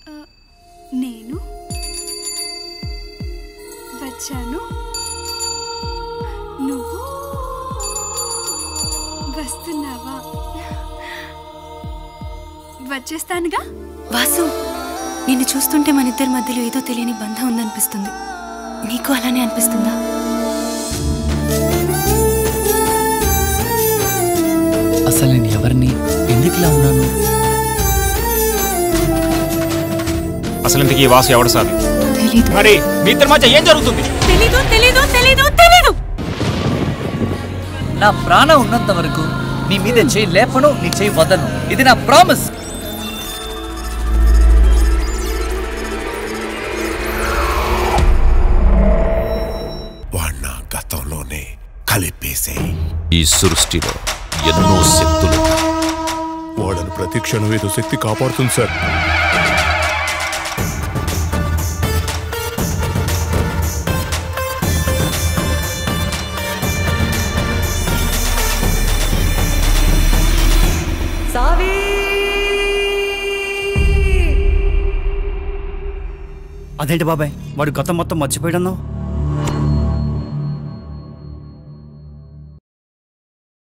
నేను వచ్చాను నువ్వు వస్తున్నావా వచ్చేస్తానుగా వాసు నిన్ను చూస్తుంటే మన ఇద్దరి మధ్యలో ఏదో తెలియని బంధం ఉందనిపిస్తుంది నీకు అలానే అనిపిస్తుందా అసలు నేను ఎవరిని ఎందుకులా ఉన్నాను అసలు ఇంతకీ ఈ వాసు ఎవడు సార్ తెలీదు మరి మీ ఇద్దరి మధ్య ఏం జరుగుతుంది తెలీదు తెలీదు తెలీదు తెలీదు నా ప్రాణం ఉన్నంత వరకు నీ మీద చేయి లేపను నీ చేయి వదను ఇది నా ప్రామిస్ వాణ్ణ గతంలోనే కలిపేసేయి ఈ సృష్టిలో ఎన్నో శక్తులు వాడని ప్రతి క్షణం ఏదో శక్తి కాపాడుతుంది సార్ అదేంటి బాబాయ్ వాడు గతం మొత్తం మర్చిపోయాడన్నావు